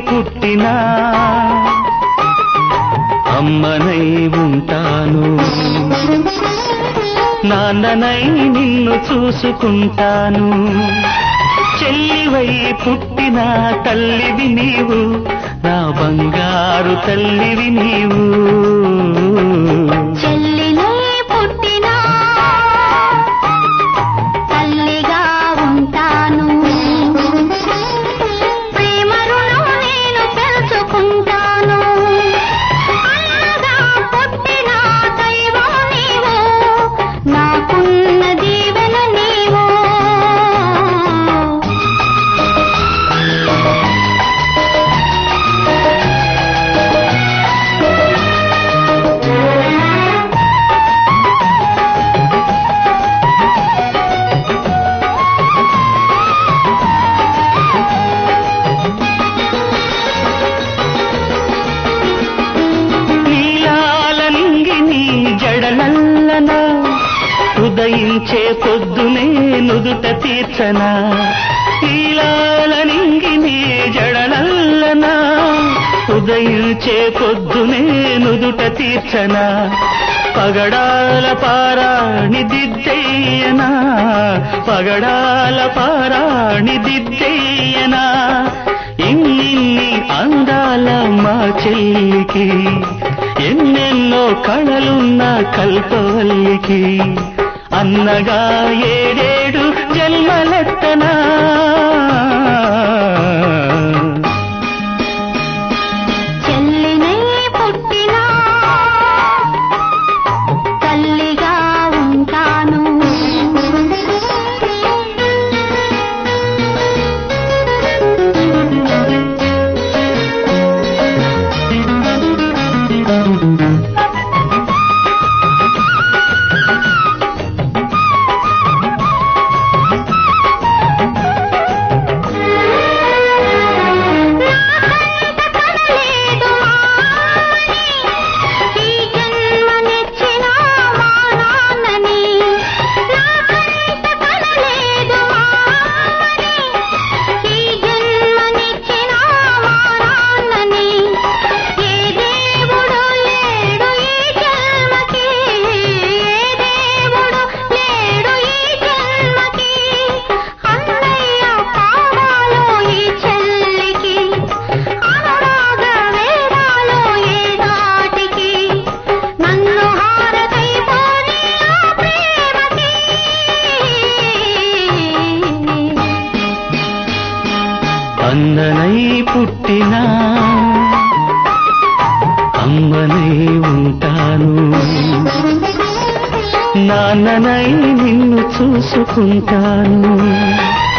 పుట్టినా అమ్మనై ఉంటాను నాన్ననై నిన్ను చూసుకుంటాను చెల్లివై పుట్టిన తల్లివి నీవు నా బంగారు తల్లివి నీవు చెల్లినే పుట్టినా తల్లిగా ఉంటాను ప్రేమ రుణం నేను తెలుసుకుంటాను అన్నగా పుట్టిన దైవం నీవు నాకున్న దీవెన నీవు నీలాలనింగి నీ జడలల్లన ఉదయించే పొద్దునే నుదుట తీర్చనా నీలాలనింగి నీ జడలల్లన ఉదయించే పొద్దునే నుదుట తీర్చనా పగడాల పారాణి దిద్దయ్యనా పగడాల పారాణి దిద్దయ్యనా ఇన్నిన్ని అందాల మా చెల్లికి ఎన్నెన్నో కళలున్న కల్పవల్లికి అన్నగా ఏడేడు జన్మలెత్తనా చెల్లినై పుట్టినా తల్లిగా ఉంటాను కనలేదు మాని ఈ జన్మనిచ్చిన మా నాన్నని నాకంట కనలేదు మాని ఈ జన్మనిచ్చిన మా నాన్నని ఏ దేవుడు లేడు ఈ జన్మకి ఏ దేవుడు లేడు ఈ జన్మకి అన్నయ్య కావాలో ఈ చెల్లికి అనురాగ వేదాలు ఏ నాటికి నన్ను హారతైపోని ఆ ప్రేమకి అందనై పుట్టినా అమ్మనై ఉంటాను నాన్ననై నిన్ను చూసుకుంటాను